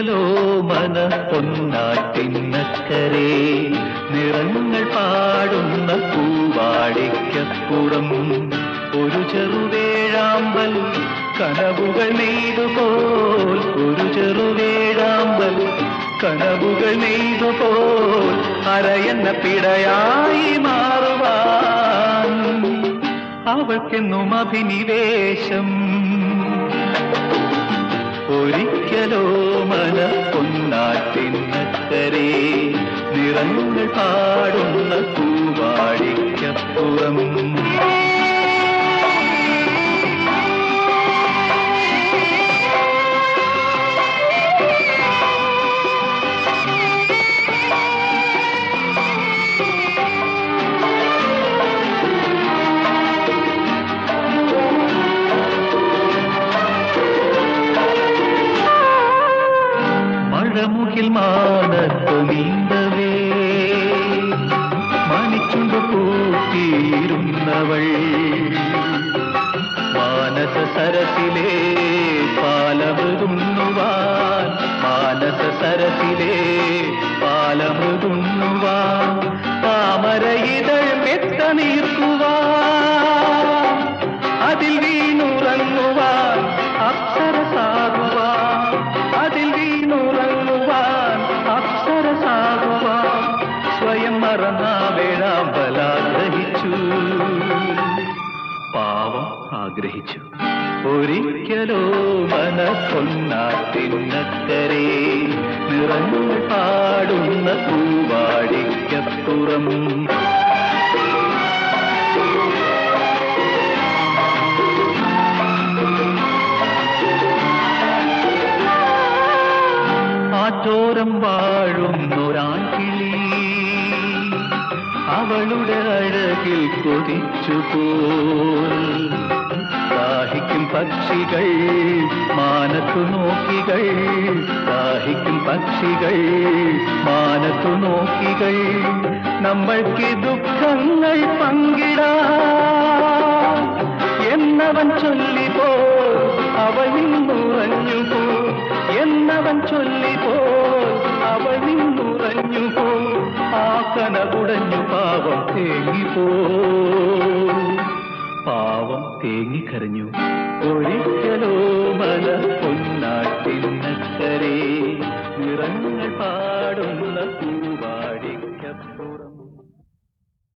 ഒരിക്കലോ മന പൊന്നാട്ടിന്നക്കരെ നിറങ്ങൾ പാടുന്ന പൂവാടിക്കപ്പുറം ഒരു ചെറുവേഴാമ്പൽ കനവുകൾ നെയ്തുപോൽ ഒരു ചെറുവേഴാമ്പൽ കനവുകൾ നെയ്തുപോൽ അരയെന്ന പിടയായി മാറുവാൻ അവൾക്കെന്നും അഭിനിവേശം ഒരിക്കലോ മന പൊന്നാട്ടിന്നക്കരെ നിറങ്ങൾ പാടുന്ന പൂവാടിക്കപ്പുറം മഴമുകിൽ മാനത്തു നീന്തവേ മണിച്ചുണ്ടു കൂട്ടിയിരുന്നവൾ മാനസ സരസിലെ പാലമൃതുന്നുവാൻ മാനസ സരസിലെ പാലമൃതുന്നുവാൻ താമര ഇതൾ മെത്ത നീർക്കുവാൻ അതിൽ വീണുറങ്ങുവാൻ അപ്സരസാകുവാൻ അതിൽ വീണുറങ്ങുവാൻ അപ്സരസാകുവാൻ സ്വയം മറന്ന വേഴാമ്പലാഗ്രഹിച്ചു പാവം ആഗ്രഹിച്ചു ഒരിക്കലോ മനസ്സൊന്നാട്ടിന്നക്കരെ നിറങ്ങൾ പാടുന്ന പൂവാടിക്കപ്പുറം ആറ്റോരം വാഴുന്നൊരാൺകിളി അവളുടെ അഴകിൽ കൊതിച്ചു പോൽ ദാഹിക്കും പക്ഷികൾ മാനത്തു നോക്കികൾ ദാഹിക്കും പക്ഷികൾ മാനത്തു നോക്കികൾ നമ്മൾക്ക് ദുഃഖങ്ങൾ പങ്കിടാം എന്നവൻ ചൊല്ലിപ്പോ അവൾ നിന്നുറഞ്ഞു പോ എന്നവൻ ചൊല്ലിപ്പോ അവൾ നിന്നുറഞ്ഞു പോ ആ കനകുടഞ്ഞു പാവം തേങ്ങിപ്പോ പാവം തേങ്ങിക്കരഞ്ഞു ഒരിക്കലോ മല പൊന്നാട്ടിന്നക്കരെ നിറങ്ങൾ പാടുന്ന പൂ